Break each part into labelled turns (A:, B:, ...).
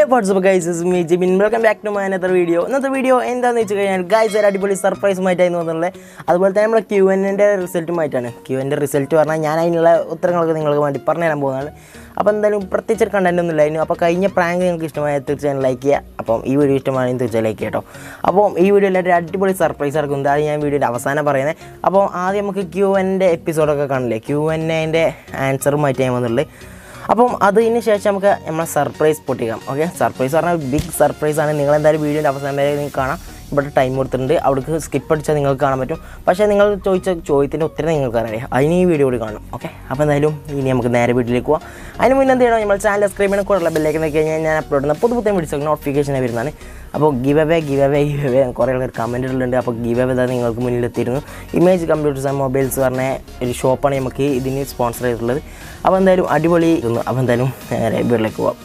A: WhatsApp guys me Jibin welcome back to my another video ഇന്നത്തെ video എന്താണെന്ന് വെച്ച് കഴിഞ്ഞാൽ ഗൈസ് ഒരു അടിപൊളി സർപ്രൈസുമായിട്ടായിരുന്നു വന്നുള്ളത് അതുപോലെ തന്നെ നമ്മുടെ ക്യു എൻ്റെ റിസൾട്ടുമായിട്ടാണ് ക്യു എൻ്റെ റിസൾട്ട് പറഞ്ഞാൽ ഞാൻ അതിനുള്ള ഉത്തരങ്ങളൊക്കെ നിങ്ങൾക്ക് വേണ്ടി പറഞ്ഞു തരാൻ പോകുന്നതാണ് അപ്പോൾ എന്തായാലും പ്രത്യേകിച്ച് ഒരു കണ്ടന്റ് ഒന്നും ഇല്ലായിരുന്നു അപ്പോൾ കഴിഞ്ഞ പ്രാങ്ക് നിങ്ങൾക്ക് ഇഷ്ടമായ തീർച്ചയായും ലൈക്ക് ചെയ്യുക അപ്പം ഈ വീഡിയോ ഇഷ്ടമാണെങ്കിൽ തീർച്ചയായും ലൈക്ക് കേട്ടോ അപ്പോൾ ഈ വീഡിയോയിൽ ഒരു അടിപൊളി സർപ്രൈസ് ഇറക്കും അതാണ് ഞാൻ വീഡിയോയുടെ അവസാനം പറയുന്നത് അപ്പോൾ ആദ്യം നമുക്ക് ക്യു എൻ്റെ എപ്പിസോഡൊക്കെ കാണില്ലേ ക്യു എൻ്റെ ആൻസറുമായിട്ട് ഞാൻ വന്നുള്ളത് അപ്പം അതിന് ശേഷം നമുക്ക് നമ്മളെ സർപ്രൈസ് പൊട്ടിക്കാം ഓക്കെ സർപ്രൈസ് പറഞ്ഞാൽ ബിഗ് സർപ്രൈസ് ആണ് നിങ്ങൾ എന്തായാലും വീഡിയോൻ്റെ അവസാനം വരെ നിങ്ങൾക്ക് കാണാം ഇവിടെ ടൈം കൊടുത്തിട്ടുണ്ട് അവിടേക്ക് സ്കിപ്പ് അടിച്ചാൽ നിങ്ങൾക്ക് കാണാൻ പറ്റും പക്ഷേ നിങ്ങൾ ചോദിച്ച ചോദ്യത്തിൻ്റെ ഉത്തരം നിങ്ങൾക്ക് അറിയാം അതിന് ഈ വീഡിയോ കൂടി കാണും ഓക്കെ അപ്പോൾ എന്തായാലും ഇനി നമുക്ക് നേരെ വീട്ടിലേക്ക് പോവാം അതിന് മുന്നേ എന്ത് ചെയ്യണം നമ്മൾ ചാനൽ സബ്സ്ക്രൈബ് ചെയ്യണം കൂടുതൽ ബെല്ലേക്ക് നോക്കി കഴിഞ്ഞാൽ ഞാൻ അപ്ലോഡ് ചെയ്യുന്ന പുതു പുത്തൻ വീഡിയോസ് നോട്ടിഫിക്കേഷൻ വരുന്നതാണ് അപ്പോൾ give away give away give away കുറേ ആൾക്കാർ കമൻറ്റ് ഇടുന്നുണ്ട് അപ്പോൾ ഗിവ് അവേ തന്നെ നിങ്ങൾക്ക് മുന്നിൽ എത്തിയിരുന്നു ഇമേജ് കമ്പ്യൂട്ടേഴ്സ് ആൻഡ് മൊബൈൽസ് പറഞ്ഞ ഒരു ഷോപ്പാണ് നമുക്ക് ഇതിന് സ്പോൺസർ ചെയ്തിട്ടുള്ളത് അപ്പോൾ എന്തായാലും അടിപൊളി ഇരുന്നു അപ്പോൾ എന്തായാലും നേരെ വീട്ടിലേക്ക് പോവാം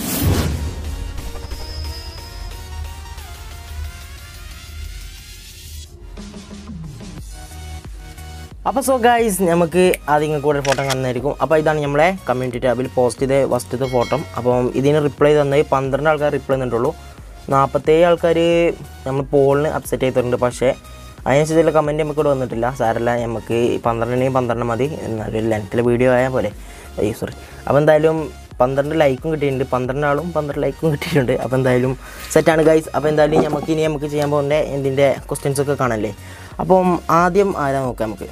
A: അപ്പോൾ സോ ഗൈസ് നമുക്ക് ആദ്യം കൂടെ ഫോട്ടോ കാണുന്നതായിരിക്കും അപ്പോൾ ഇതാണ് നമ്മളെ കമ്മ്യൂണിറ്റി ടാബിൽ പോസ്റ്റ് ചെയ്ത ഫസ്റ്റത്തെ ഫോട്ടോ അപ്പം ഇതിന് റിപ്ലൈ തന്നത് പന്ത്രണ്ട് ആൾക്കാർ റിപ്ലൈ തന്നിട്ടുള്ളൂ നാൽപ്പത്തേഴ് ആൾക്കാർ നമ്മൾ പോളിന് അപ്സെറ്റ് ചെയ്തിട്ടുണ്ട് പക്ഷേ അതിനനുസരിച്ചുള്ള കമൻറ്റ് നമുക്ക് ഇവിടെ വന്നിട്ടില്ല സാരല്ല നമുക്ക് പന്ത്രണ്ടിനെയും പന്ത്രണ്ട് മതി എന്നൊരു ലെങ്ത്തിലെ വീഡിയോ ആയാൽ പോലെ അയ്യോ സോറി അപ്പോൾ എന്തായാലും പന്ത്രണ്ട് ലൈക്കും കിട്ടിയിട്ടുണ്ട് പന്ത്രണ്ട് ആളും പന്ത്രണ്ട് ലൈക്കും കിട്ടിയിട്ടുണ്ട് അപ്പോൾ എന്തായാലും സെറ്റാണ് ഗൈസ് അപ്പോൾ എന്തായാലും നമുക്ക് ഇനി നമുക്ക് ചെയ്യാൻ പോകുന്ന ഇതിൻ്റെ ക്വസ്റ്റ്യൻസ് ഒക്കെ കാണല്ലേ അപ്പം ആദ്യം ആരാ നോക്കാം നമുക്ക്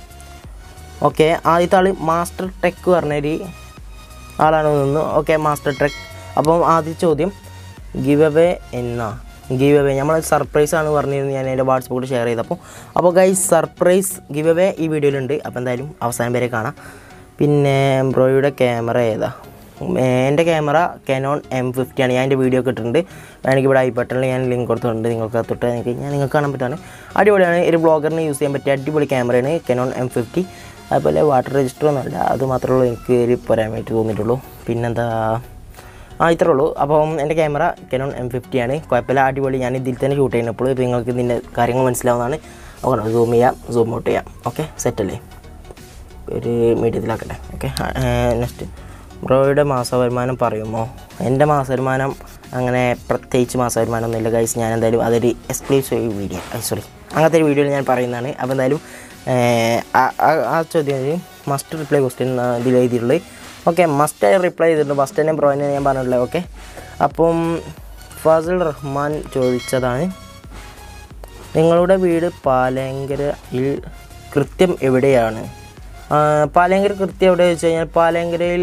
A: ഓക്കെ ആദ്യത്തെ ആൾ മാസ്റ്റർ ടെക് പറഞ്ഞൊരു ആളാണ് നിന്ന് ഓക്കെ മാസ്റ്റർ ടെക് അപ്പം ആദ്യ ചോദ്യം ഗിവ് അവേ എന്നാ ഗിവ് അവേ നമ്മൾ സർപ്രൈസ് ആണ് പറഞ്ഞിരുന്നത് ഞാൻ എൻ്റെ വാട്സപ്പിൽ ഷെയർ ചെയ്തപ്പോൾ അപ്പോൾ ഗൈസ് സർപ്രൈസ് ഗിവ് അവേ ഈ വീഡിയോയിലുണ്ട് അപ്പോൾ എന്തായാലും അവസാനം വരെ കാണാം പിന്നെ ബ്രോയുടെ ക്യാമറ ഏതാ എൻ്റെ ക്യാമറ കനോൺ എം ഫിഫ്റ്റി ആണ് ഞാൻ എൻ്റെ വീഡിയോ ഇട്ടിട്ടുണ്ട് വേണമെങ്കിൽ ഇവിടെ ഐ ബട്ടണിൽ ഞാൻ ലിങ്ക് കൊടുത്തിട്ടുണ്ട് നിങ്ങൾക്ക് തൊട്ട് എനിക്ക് ഞാൻ നിങ്ങൾക്ക് കാണാൻ പറ്റുകയാണ് അടിപൊളിയാണ് ഒരു ബ്ലോഗറിന് യൂസ് ചെയ്യാൻ പറ്റിയ അടിപൊളി ക്യാമറയാണ് കനോൺ എം ഫിഫ്റ്റി അതുപോലെ വാട്ടർ രജിസ്റ്റർ ഒന്നുമല്ല അത് മാത്രമേ ഉള്ളൂ എനിക്ക് ഒരു പോരായ്മയായിട്ട് തോന്നിയിട്ടുള്ളൂ പിന്നെന്താ ആ ഇത്രേ ഉള്ളൂ അപ്പം എൻ്റെ ക്യാമറ കനോൺ എം ഫിഫ്റ്റി ആണ് കുഴപ്പമില്ല അടിപൊളി ഞാൻ ഇതിൽ തന്നെ ഷൂട്ട് ചെയ്യുന്നപ്പോൾ ഇപ്പോൾ നിങ്ങൾക്ക് ഇതിൻ്റെ കാര്യങ്ങൾ മനസ്സിലാവുന്നതാണ് ഓക്കെ സൂം ചെയ്യാം സൂം ഔട്ട് ചെയ്യാം ഓക്കെ സെറ്റല്ലേ ഒരു മീഡിയത്തിലാക്കട്ടെ ഓക്കെ നെക്സ്റ്റ് ബ്രോയുടെ മാസ വരുമാനം പറയുമോ എൻ്റെ മാസ വരുമാനം അങ്ങനെ പ്രത്യേകിച്ച് മാസ വരുമാനം ഒന്നുമില്ല ഗൈസ് ഞാൻ എന്തായാലും അതൊരു എക്സ്ക്ലൂസീവ് വീഡിയോ സോറി അങ്ങനത്തെ ഒരു വീഡിയോയിൽ ഞാൻ പറയുന്നതാണ് അപ്പോൾ എന്തായാലും ആ- ആ- ആ ചോദ്യം മസ്റ്റ് റിപ്ലൈ ക്വസ്റ്റ്യൻ ഇതിൽ എഴുതിയിട്ടുള്ളത് ഓക്കെ മസ്റ്റ് റിപ്ലൈ ചെയ്തിട്ടുണ്ട് ഫസ്റ്റ് തന്നെ ബ്രോയിനെ ഞാൻ പറഞ്ഞിട്ടുള്ളത് ഓക്കെ അപ്പം ഫാസിൽ റഹ്മാൻ ചോദിച്ചതാണ് നിങ്ങളുടെ വീട് പാലങ്കരയിൽ കൃത്യം എവിടെയാണ് ആ, പാലങ്കര കൃത്യം എവിടെ വെച്ച് കഴിഞ്ഞാൽ പാലങ്കരയിൽ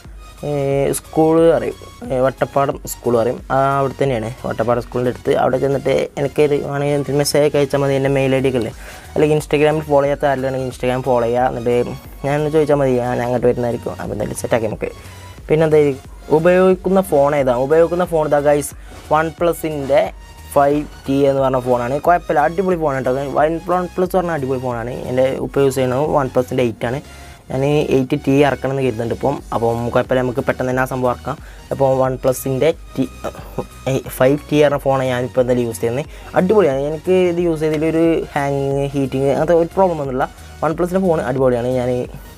A: സ്കൂൾ അറിയും ഏ, വട്ടപ്പാടം സ്കൂൾ അറിയും ആ അവിടെ തന്നെയാണ് വട്ടപ്പാടം സ്കൂളിൻ്റെ അടുത്ത് അവിടെ ചെന്നിട്ട് എനിക്ക് ഒരു വേണമെങ്കിൽ മെസ്സേജ് ഒക്കെ അയച്ചാൽ മതി എൻ്റെ മെയിൽ ഐ ഡി ഒക്കെ അല്ലേ അല്ലെങ്കിൽ ഇൻസ്റ്റാഗ്രാമിൽ ഫോളോ ചെയ്യാത്ത ആരെങ്കിലും ഇൻസ്റ്റാഗ്രാം ഫോളോ ചെയ്യുക എന്നിട്ട് ഞാൻ ചോദിച്ചാൽ മതി ഞാൻ അങ്ങോട്ട് വരുന്നതായിരിക്കും അപ്പോൾ എന്തായാലും സെറ്റാക്കി നമുക്ക് പിന്നെ എന്താ ഉപയോഗിക്കുന്ന ഫോൺ ഏതാ ഉപയോഗിക്കുന്ന ഫോൺ ഇതാ ഗൈസ് വൺ പ്ലസിൻ്റെ ഫൈവ് ടി എന്ന് പറഞ്ഞ ഫോണാണ് കുഴപ്പമില്ല അടിപൊളി ഫോൺ കേട്ടോ വൺ വൺ പ്ലസ് പറഞ്ഞ അടിപൊളി ഫോണാണ് എൻ്റെ ഇപ്പോൾ യൂസ് ചെയ്യുന്നത് വൺ പ്ലസിൻ്റെ എയ്റ്റ് ആണ് ഞാൻ എയ്റ്റ് ടി ഇറക്കണം എന്ന് കരുതുന്നുണ്ട് ഇപ്പം അപ്പം കുഴപ്പമില്ല നമുക്ക് പെട്ടെന്ന് തന്നെ ആ സംഭവം ഇറക്കാം അപ്പോൾ വൺ പ്ലസിൻ്റെ ടി ഫൈവ് ടി പറഞ്ഞ ഫോണാണ് ഞാനിപ്പോൾ എന്തായാലും യൂസ് ചെയ്യുന്നത് അടിപൊളിയാണ് എനിക്ക് ഇത് യൂസ് ചെയ്തതിലൊരു ഹാങ് ഹീറ്റിങ് അങ്ങനത്തെ ഒരു പ്രോബ്ലം ഒന്നുമില്ല വൺ പ്ലസിൻ്റെ ഫോൺ അടിപൊളിയാണ് ഞാൻ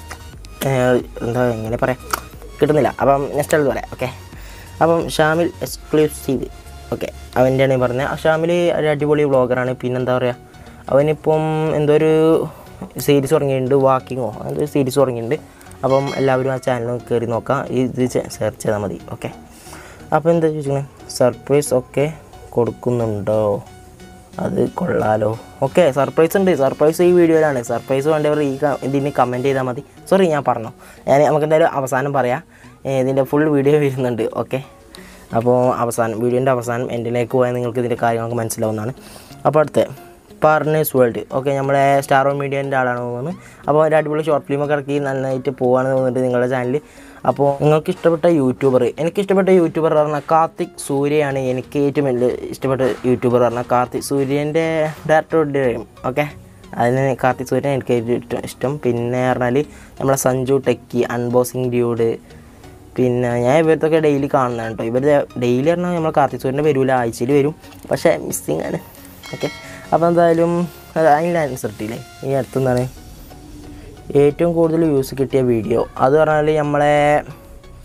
A: ഏഹ് എന്താ എങ്ങനെ പറയാം കിട്ടുന്നില്ല അപ്പം നെക്സ്റ്റ് ആൾ പറയാം ഓക്കെ അപ്പം ഷാമിൽ എക്സ്ക്ലൂസീവ് ഓക്കെ അവൻ്റെയാണ് ഈ പറഞ്ഞത് ആ ഷാമിൽ ഒരു അടിപൊളി വ്ളോഗറാണ് പിന്നെന്താ പറയുക അവനിപ്പം എന്തോ ഒരു സീരീസ് തുടങ്ങിയിട്ടുണ്ട് വാക്കിങ്ങോ എന്തോ ഒരു സീരീസ് തുടങ്ങിയിട്ടുണ്ട് അപ്പം എല്ലാവരും ആ ചാനൽ കയറി നോക്കാം ഇത് സെർച്ച് ചെയ്താൽ മതി ഓക്കെ അപ്പോൾ എന്താ ചോദിച്ചത് സർപ്രൈസ് ഒക്കെ കൊടുക്കുന്നുണ്ടോ അത് കൊള്ളാലോ ഓക്കെ സർപ്രൈസ് ഉണ്ട് സർപ്രൈസ് ഈ വീഡിയോയിലാണ് സർപ്രൈസ് വേണ്ടവർ ഈ ക- ഇതിന് കമൻറ്റ് ചെയ്താൽ മതി സോറി ഞാൻ പറഞ്ഞു ഞാൻ നമുക്ക് എന്തായാലും അവസാനം പറയാം ഏ, ഇതിൻ്റെ ഫുൾ വീഡിയോ വരുന്നുണ്ട് ഓക്കെ അപ്പോൾ അവസാനം വീഡിയോൻ്റെ അവസാനം എൻഡിലേക്ക് പോയാൽ നിങ്ങൾക്ക് ഇതിൻ്റെ കാര്യങ്ങളൊക്കെ മനസ്സിലാവുന്നതാണ് അപ്പോൾ അടുത്ത പാർട്ട്നേഴ്സ് വേൾഡ് ഓക്കെ നമ്മുടെ സ്റ്റാർ ഓൺ മീഡിയൻ്റെ ആളാണ് തോന്നുന്നത് അപ്പോൾ ഒരു അടിപൊളി ഷോർട്ട് ഫിലിമൊക്കെ ഇറക്കി നന്നായിട്ട് പോവാണെന്ന് തോന്നുന്നുണ്ട് നിങ്ങളുടെ ചാനലിൽ അപ്പോൾ നിങ്ങൾക്ക് ഇഷ്ടപ്പെട്ട യൂട്യൂബർ എനിക്ക് ഇഷ്ടപ്പെട്ട യൂട്യൂബർ പറഞ്ഞാൽ കാർത്തിക് സൂര്യയാണ് എനിക്ക് ഏറ്റവും വലിയ ഇഷ്ടപ്പെട്ട യൂട്യൂബർ പറഞ്ഞാൽ കാർത്തിക് സൂര്യൻ്റെ ഡയറക്ടറുടെ ഓക്കെ അതിന് കാർത്തിക് സൂര്യൻ എനിക്ക് ഏറ്റവും ഇഷ്ടം പിന്നെ പറഞ്ഞാൽ നമ്മളെ സഞ്ജു ടെക്കി അൺബോസിങ് ഡ്യൂഡ് പിന്നെ ഞാൻ ഇവരത്തൊക്കെ ഡെയിലി കാണുന്നതാണ് കേട്ടോ ഇവരുടെ ഡെയിലി പറഞ്ഞാൽ നമ്മൾ കാർത്തിക് സൂര്യൻ്റെ വരില്ല ആഴ്ചയിൽ വരും പക്ഷേ മിസ്സിങ് ആണ് ഓക്കെ അപ്പോൾ എന്തായാലും അത് അതിൻ്റെ ആൻസർ ഇട്ടില്ലേ ഈ അടുത്തെന്താണ് ഏറ്റവും കൂടുതൽ വ്യൂസ് കിട്ടിയ വീഡിയോ അത് പറഞ്ഞാൽ നമ്മളെ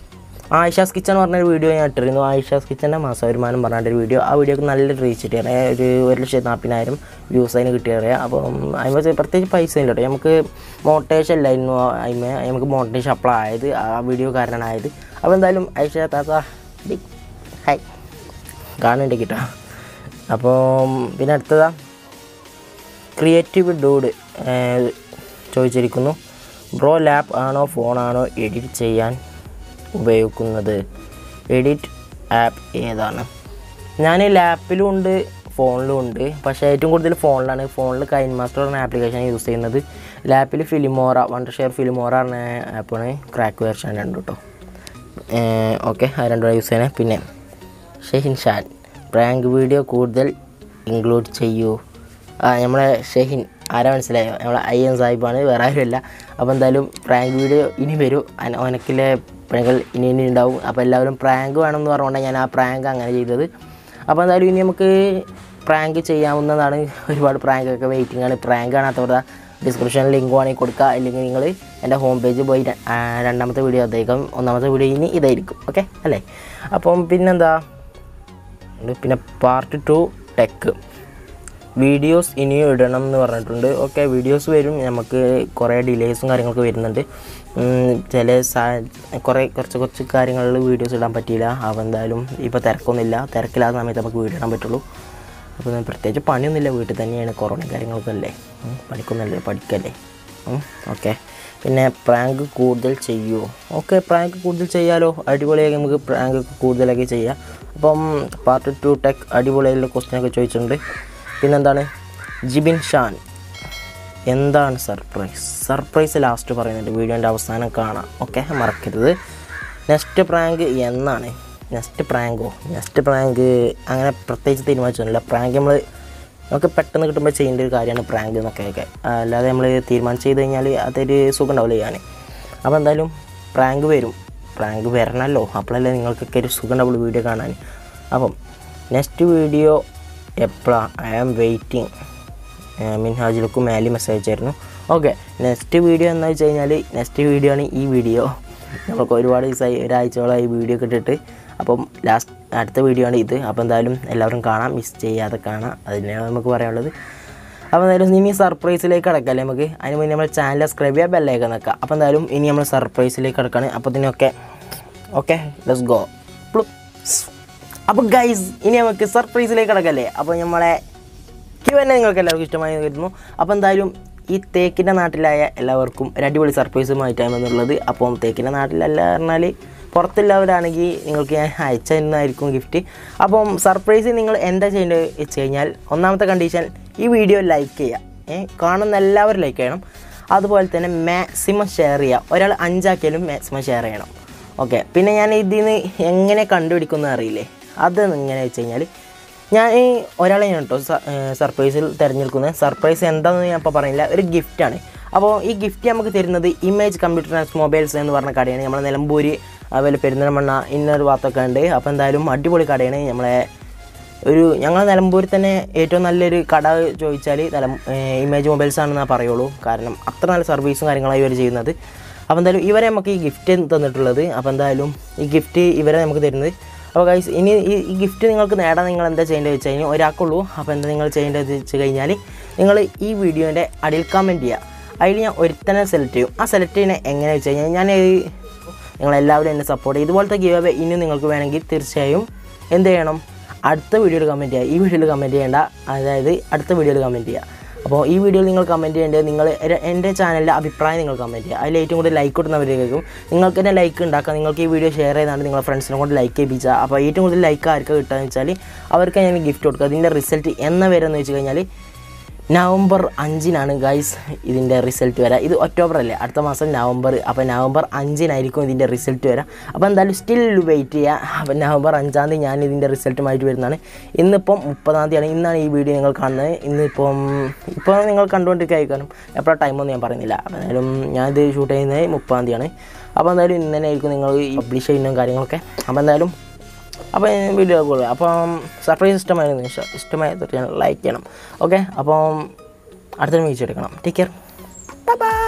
A: ആയിഷാസ് കിച്ചൺ എന്ന് പറഞ്ഞൊരു വീഡിയോ ഞാൻ ഇട്ടിരുന്നു ആയിഷാസ് കിച്ചൻ്റെ മാസ വരുമാനം പറഞ്ഞൊരു വീഡിയോ ആ വീഡിയോക്ക് നല്ലൊരു റീച്ച് കിട്ടിയത് ഒരു ഒരു ലക്ഷത്തി നാൽപ്പതിനായിരം വ്യൂസ് അതിന് കിട്ടിയറിയാം അപ്പം അതിന് പ്രത്യേകിച്ച് പൈസ ഇല്ല കേട്ടോ നമുക്ക് മോട്ടേഷൻ അല്ലായിരുന്നു അതിന് നമുക്ക് മോട്ടേഷൻ അപ്ലൈ ആയത് ആ വീഡിയോ കാരണമാണ് ആയത് അപ്പോൾ എന്തായാലും ആയിഷ താത്ത ബിഗ് ഹായ് കാണുന്നുണ്ട് കേട്ടോ അപ്പോൾ പിന്നെ അടുത്തതാ ക്രിയേറ്റീവ് ഡൂഡ് ചോദിച്ചിരിക്കുന്നു ബ്രോ ലാപ്പ് ആണോ ഫോണാണോ എഡിറ്റ് ചെയ്യാൻ ഉപയോഗിക്കുന്നത് എഡിറ്റ് ആപ്പ് ഏതാണ് ഞാൻ ലാപ്പിലും ഉണ്ട് ഫോണിലും ഉണ്ട് പക്ഷേ ഏറ്റവും കൂടുതൽ ഫോണിലാണ് ഫോണിൽ കൈൻ മാസ്റ്റർ എന്ന ആപ്ലിക്കേഷൻ യൂസ് ചെയ്യുന്നത് ലാപ്പിൽ ഫിലിമോറ വണ്ടർ ഷെയർ ഫിലിമോറ എന്ന ആപ്പാണ് ക്രാക്ക് വേർഷൻ രണ്ട് കേട്ടോ ഓക്കെ ആ രണ്ടു യൂസ് ചെയ്യണേ പിന്നെ ഷെഹിൻ ഷാൻ പ്രാങ്ക് വീഡിയോ കൂടുതൽ ഇൻക്ലൂഡ് ചെയ്യൂ ആ നമ്മളെ ഷെഹിൻ ആരാ മനസ്സിലായോ നമ്മളെ ഐ എൻ സാഹിബാണ് വേറെ ആരുമല്ല അപ്പോൾ എന്തായാലും പ്രാങ്ക് വീഡിയോ ഇനി വരും അന- ഓനക്കിലെ പണികൾ ഇനി ഇനി ഉണ്ടാവും അപ്പോൾ എല്ലാവരും പ്രാങ്ക് വേണമെന്ന് പറഞ്ഞുകൊണ്ടാണ് ഞാൻ ആ പ്രാങ്ക് അങ്ങനെ ചെയ്തത് അപ്പോൾ എന്തായാലും ഇനി നമുക്ക് പ്രാങ്ക് ചെയ്യാവുന്നതാണ് ഒരുപാട് പ്രാങ്കൊക്കെ വെയിറ്റിംഗ് ആണ് പ്രാങ്ക് കാണാത്തവരുടെ ഡിസ്ക്രിപ്ഷനിൽ ലിങ്ക് വേണമെങ്കിൽ കൊടുക്കുക അല്ലെങ്കിൽ നിങ്ങൾ എൻ്റെ ഹോം പേജ് പോയി ര- ആ, രണ്ടാമത്തെ വീഡിയോ അതായിരിക്കും ഒന്നാമത്തെ വീഡിയോ ഇനി ഇതായിരിക്കും ഓക്കെ അല്ലേ അപ്പം പിന്നെന്താ ഉണ്ട്. പിന്നെ പാർട്ട് ടു ടെക്ക് വീഡിയോസ് ഇനിയും ഇടണം എന്ന് പറഞ്ഞിട്ടുണ്ട് ഓക്കെ വീഡിയോസ് വരും നമുക്ക് കുറേ ഡിലേസും കാര്യങ്ങളൊക്കെ വരുന്നുണ്ട് ഉം, ചില സാ കുറേ കുറച്ച് കുറച്ച് കാര്യങ്ങളിൽ വീഡിയോസ് ഇടാൻ പറ്റിയില്ല അപ്പോൾ എന്തായാലും ഇപ്പോൾ തിരക്കൊന്നുമില്ല തിരക്കില്ലാത്ത സമയത്ത് നമുക്ക് വീഡിയോ ഇടാൻ പറ്റുള്ളൂ അപ്പോൾ ഞാൻ പ്രത്യേകിച്ച് പണിയൊന്നുമില്ല വീട്ടിൽ തന്നെയാണ് കൊറോണയും കാര്യങ്ങളൊക്കെ അല്ലേ ഉം, പഠിക്കുന്നില്ലേ പഠിക്കല്ലേ ഓക്കെ പിന്നെ പ്രാങ്ക് കൂടുതൽ ചെയ്യുമോ ഓക്കെ പ്രാങ്ക് കൂടുതൽ ചെയ്യാലോ അടിപൊളിയായി നമുക്ക് പ്രാങ്ക് കൂടുതലൊക്കെ ചെയ്യാം അപ്പം പാർട്ട് ടു ടെക് അടിപൊളിയായിട്ടുള്ള ക്വസ്റ്റ്യനൊക്കെ ചോദിച്ചിട്ടുണ്ട് പിന്നെന്താണ് ജിബിൻ ഷാൻ എന്താണ് സർപ്രൈസ് സർപ്രൈസ് ലാസ്റ്റ് പറയുന്നുണ്ട് വീഡിയോൻ്റെ അവസാനം കാണാം ഓക്കെ മറക്കരുത് നെക്സ്റ്റ് പ്രാങ്ക് എന്നാണ് നെക്സ്റ്റ് പ്രാങ്കോ നെക്സ്റ്റ് പ്രാങ്ക് അങ്ങനെ പ്രത്യേകിച്ച് തീരുമാനിച്ചൊന്നുമില്ല പ്രാങ്ക് നമ്മൾ നമുക്ക് പെട്ടെന്ന് കിട്ടുമ്പോൾ ചെയ്യേണ്ട ഒരു കാര്യമാണ് പ്രാങ്ക് എന്നൊക്കെ ഒക്കെ അല്ലാതെ നമ്മൾ തീരുമാനിച്ച് ചെയ്ത് കഴിഞ്ഞാൽ അതൊരു സുഖം ഉണ്ടാവില്ല ചെയ്യാൻ അപ്പോൾ എന്തായാലും പ്രാങ്ക് വരും പ്രാങ്ക് വരണമല്ലോ അപ്പോഴല്ലേ നിങ്ങൾക്കൊക്കെ ഒരു സുഖം ഉണ്ടാവുള്ളൂ വീഡിയോ കാണാൻ അപ്പം നെക്സ്റ്റ് വീഡിയോ എപ്പോഴാണ് ഐ ആം വെയിറ്റിംഗ് മിൻഹാജിലേക്ക് മേലെ മെസ്സേജ് ആയിരുന്നു ഓക്കെ നെക്സ്റ്റ് വീഡിയോ എന്താ വെച്ച് കഴിഞ്ഞാൽ നെക്സ്റ്റ് വീഡിയോ ആണ് ഈ വീഡിയോ നമുക്ക് ഒരുപാട് ദിവസമായി ഒരാഴ്ചകളായി വീഡിയോ ഒക്കെ ഇട്ടിട്ട് അപ്പം ലാസ്റ്റ് അടുത്ത വീഡിയോ ആണ് ഇത് അപ്പോൾ എന്തായാലും എല്ലാവരും കാണാം മിസ് ചെയ്യാതെ കാണാം അതിനാണ് നമുക്ക് പറയാനുള്ളത് അപ്പോൾ എന്തായാലും ഇനി സർപ്രൈസിലേക്ക് കിടക്കാം നമുക്ക് അതിന് മുന്നേ നമ്മൾ ചാനൽ സബ്സ്ക്രൈബ് ചെയ്യുക ബെല്ലൈക്കൻ നിൽക്കുക അപ്പോൾ എന്തായാലും ഇനി നമ്മൾ സർപ്രൈസിലേക്ക് കിടക്കാണ് അപ്പോൾ ഇതിനൊക്കെ ഓക്കെ ലെറ്റ്സ് ഗോ അപ്പോൾ ഗൈസ് ഇനി നമുക്ക് സർപ്രൈസിലേക്ക് കിടക്കല്ലേ അപ്പോൾ നമ്മളെ ക്യൂ തന്നെ നിങ്ങൾക്ക് എല്ലാവർക്കും ഇഷ്ടമായി എന്ന് കരുതുന്നു അപ്പോൾ എന്തായാലും ഈ തേക്കിൻ്റെ നാട്ടിലായ എല്ലാവർക്കും ഒരു അടിപൊളി സർപ്രൈസുമായിട്ടാണ് എന്നുള്ളത് അപ്പം തേക്കിൻ്റെ നാട്ടിലല്ല പറഞ്ഞാൽ പുറത്തുള്ളവരാണെങ്കിൽ നിങ്ങൾക്ക് ഞാൻ അയച്ചു തരുന്നതായിരിക്കും ഗിഫ്റ്റ് അപ്പം സർപ്രൈസ് നിങ്ങൾ എന്താ ചെയ്യേണ്ടത് വെച്ച് കഴിഞ്ഞാൽ ഒന്നാമത്തെ കണ്ടീഷൻ ഈ വീഡിയോ ലൈക്ക് ചെയ്യുക ഏ കാണുന്ന എല്ലാവരും ലൈക്ക് ചെയ്യണം അതുപോലെ തന്നെ മാക്സിമം ഷെയർ ചെയ്യുക ഒരാൾ അഞ്ചാക്കിയാലും മാക്സിമം ഷെയർ ചെയ്യണം ഓക്കെ പിന്നെ ഞാൻ ഇതിൽ നിന്ന് എങ്ങനെ കണ്ടുപിടിക്കുന്നത് അറിയില്ലേ അത് എങ്ങനെ വെച്ച് കഴിഞ്ഞാൽ ഞാൻ ഈ ഒരാളെ ഞാൻ കേട്ടോ സർപ്രൈസിൽ തിരഞ്ഞെടുക്കുന്നത് സർപ്രൈസ് എന്താണെന്ന് ഞാൻ ഇപ്പോൾ പറയുന്നില്ല ഒരു ഗിഫ്റ്റാണ് അപ്പോൾ ഈ ഗിഫ്റ്റ് നമുക്ക് തരുന്നത് ഇമേജ് കമ്പ്യൂട്ടർ ആൻഡ് മൊബൈൽസ് എന്ന് പറഞ്ഞ കടയാണ് നമ്മളെ നിലമ്പൂര് അതുപോലെ പെരുന്തൽമണ്ണ ഇന്നൊരു ഭാഗത്തൊക്കെ ഉണ്ട് അപ്പോൾ എന്തായാലും അടിപൊളി കടയാണ് നമ്മളെ ഒരു ഞങ്ങൾ നിലമ്പൂരിൽ തന്നെ ഏറ്റവും നല്ലൊരു കട ചോദിച്ചാൽ നിലം ഇമേജ് മൊബൈൽസ് ആണെന്നാണ് പറയുള്ളൂ കാരണം അത്ര നല്ല സർവീസും കാര്യങ്ങളാണ് ഇവർ ചെയ്യുന്നത് അപ്പോൾ എന്തായാലും ഇവരെ നമുക്ക് ഈ ഗിഫ്റ്റ് തന്നിട്ടുള്ളത് അപ്പോൾ എന്തായാലും ഈ ഗിഫ്റ്റ് ഇവരെ നമുക്ക് തരുന്നത് അപ്പോൾ ഗൈസ് ഇനി ഈ ഈ ഗിഫ്റ്റ് നിങ്ങൾക്ക് നേടാൻ നിങ്ങൾ എന്താ ചെയ്യേണ്ടത് വെച്ച് കഴിഞ്ഞാൽ ഒരാൾക്കുള്ളൂ അപ്പോൾ എന്താ നിങ്ങൾ ചെയ്യേണ്ടത് വെച്ച് കഴിഞ്ഞാൽ നിങ്ങൾ ഈ വീഡിയോൻ്റെ അടിയിൽ കമൻറ്റ് ചെയ്യുക അതിൽ ഞാൻ ഒരുത്തനെ സെലക്ട് ചെയ്യും ആ സെലക്ട് ചെയ്യുന്നത് എങ്ങനെ വെച്ച് കഴിഞ്ഞാൽ ഞാൻ ഈ നിങ്ങളെല്ലാവരും എന്നെ സപ്പോർട്ട് ചെയ്യും ഇതുപോലത്തെ ഗീവ് അവേ ഇനിയും നിങ്ങൾക്ക് വേണമെങ്കിൽ തീർച്ചയായും എന്ത് ചെയ്യണം അടുത്ത വീഡിയോയിൽ കമൻറ്റ് ചെയ്യുക ഈ വീഡിയോയിൽ കമൻറ്റ് ചെയ്യേണ്ട അതായത് അടുത്ത വീഡിയോയിൽ കമൻറ്റ് ചെയ്യുക അപ്പോൾ ഈ വീഡിയോയിൽ നിങ്ങൾ കമൻറ്റ് ചെയ്യേണ്ടത് നിങ്ങൾ എര- എൻ്റെ ചാനലിലെ അഭിപ്രായം നിങ്ങൾ കമൻറ്റ് ചെയ്യുക അതിൽ ഏറ്റവും കൂടുതൽ ലൈക്ക് കിട്ടുന്നവരേക്കും നിങ്ങൾക്ക് തന്നെ ലൈക്ക് ഉണ്ടാക്കാം നിങ്ങൾക്ക് ഈ വീഡിയോ ഷെയർ ചെയ്താണ് നിങ്ങളുടെ ഫ്രണ്ട്സിനെ കൊണ്ട് ലൈക്ക് ചെയ്യിപ്പിച്ചാൽ അപ്പോൾ ഏറ്റവും കൂടുതൽ ലൈക്ക് ആർക്ക് കിട്ടുകയെന്ന് വെച്ചാൽ അവർക്ക് ഞാൻ ഗിഫ്റ്റ് കൊടുക്കുക അതിൻ്റെ റിസൾട്ട് എന്ന് വരെയെന്ന് വെച്ച് കഴിഞ്ഞാൽ നവംബർ അഞ്ചിനാണ് ഗൈസ് ഇതിൻ്റെ റിസൾട്ട് വരാം ഇത് ഒക്ടോബർ അല്ലേ അടുത്ത മാസം നവംബർ അപ്പോൾ നവംബർ അഞ്ചിനായിരിക്കും ഇതിൻ്റെ റിസൾട്ട് വരാം അപ്പോൾ എന്തായാലും സ്റ്റിൽ വെയിറ്റ് ചെയ്യുക അപ്പോൾ നവംബർ അഞ്ചാം തീയതി ഞാൻ ഇതിൻ്റെ റിസൾട്ടുമായിട്ട് വരുന്നതാണ് ഇന്നിപ്പം മുപ്പതാം തീയതിയാണ് ഇന്നാണ് ഈ വീഡിയോ നിങ്ങൾ കാണുന്നത് ഇന്നിപ്പം ഇപ്പോൾ നിങ്ങൾ കണ്ടുകൊണ്ടിരിക്കുകയായിരിക്കും എപ്പോഴാണ് ടൈമൊന്നും ഞാൻ പറയുന്നില്ല അപ്പോൾ എന്തായാലും ഞാനിത് ഷൂട്ട് ചെയ്യുന്നത് മുപ്പതാം തീയതിയാണ് അപ്പോൾ എന്തായാലും ഇന്ന് തന്നെ ആയിരിക്കും നിങ്ങൾ ഈ പബ്ലിഷ് ചെയ്യുന്നതും കാര്യങ്ങളൊക്കെ അപ്പോൾ എന്തായാലും അപ്പോൾ വീഡിയോ കൊള്ളാം അപ്പം സർപ്രൈസ് ഇഷ്ടമായിരുന്നു ഇഷ്ട- ഇഷ്ടമായ തീർച്ചയായും ലൈക്ക് ചെയ്യണം ഓക്കെ അപ്പം അടുത്തൊരു മീച്ച് എടുക്കണം ടേക്ക് കെയർ ബൈ